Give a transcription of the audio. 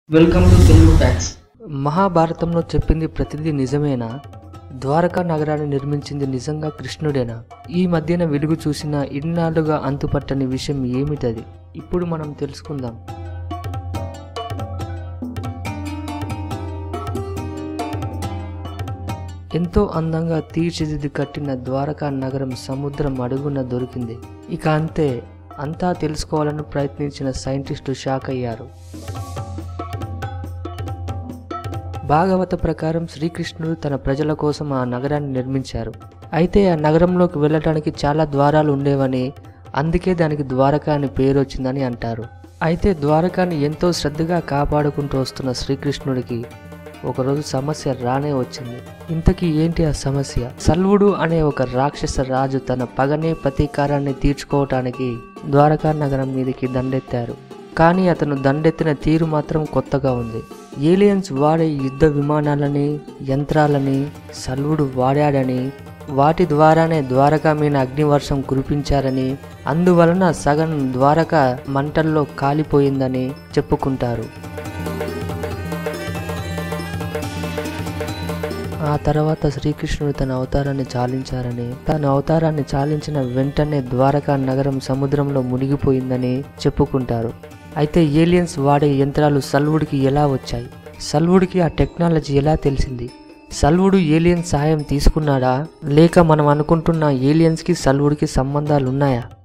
welcome to Telugu fax మహాభారతంలో చెప్పింది ప్రతిదీ నిజమేనా ద్వారకా నగరాన్ని నిర్మించింది నిజంగా కృష్ణుడేనా ఈ మధ్యన వెలుగు చూసిన ఇన్నాళ్లుగా అంతుపట్టని విషయం ఏమిటది ఇప్పుడు మనం తెలుసుకుందాం ఎంతో అందంగా తీర్చిదిద్ది కట్టిన ద్వారకా నగరం సముద్రం అడుగున దొరికింది ఇక అంతే అంతా తెలుసుకోవాలని ప్రయత్నించిన సైంటిస్టు షాక్ అయ్యారు భాగవత ప్రకారం శ్రీకృష్ణుడు తన ప్రజల కోసం ఆ నగరాన్ని నిర్మించారు అయితే ఆ నగరంలోకి వెళ్ళటానికి చాలా ద్వారాలు ఉండేవని అందుకే దానికి ద్వారక అని పేరు వచ్చిందని అంటారు అయితే ద్వారకాని ఎంతో శ్రద్ధగా కాపాడుకుంటూ వస్తున్న శ్రీకృష్ణుడికి ఒకరోజు సమస్య రానే వచ్చింది ఇంతకీ ఏంటి ఆ సమస్య సల్వుడు అనే ఒక రాక్షస రాజు తన పగనే ప్రతీకారాన్ని తీర్చుకోవటానికి ద్వారకా నగరం మీదకి దండెత్తారు కానీ అతను దండెత్తిన తీరు మాత్రం కొత్తగా ఉంది ఏలియన్స్ వాడే యుద్ధ విమానాలని యంత్రాలని సల్వుడు వాడాడని వాటి ద్వారానే ద్వారకా మీద అగ్నివర్షం కురిపించారని అందువలన సగం ద్వారక మంటల్లో కాలిపోయిందని చెప్పుకుంటారు ఆ తర్వాత శ్రీకృష్ణుడు తన అవతారాన్ని చాలించారని తన అవతారాన్ని చాలించిన వెంటనే ద్వారకా నగరం సముద్రంలో మునిగిపోయిందని చెప్పుకుంటారు అయితే ఏలియన్స్ వాడే యంత్రాలు సల్వుడికి ఎలా వచ్చాయి సల్వుడికి ఆ టెక్నాలజీ ఎలా తెలిసింది సల్వుడు ఏలియన్ సహాయం తీసుకున్నాడా లేక మనం అనుకుంటున్న ఏలియన్స్కి సల్వుడికి సంబంధాలు ఉన్నాయా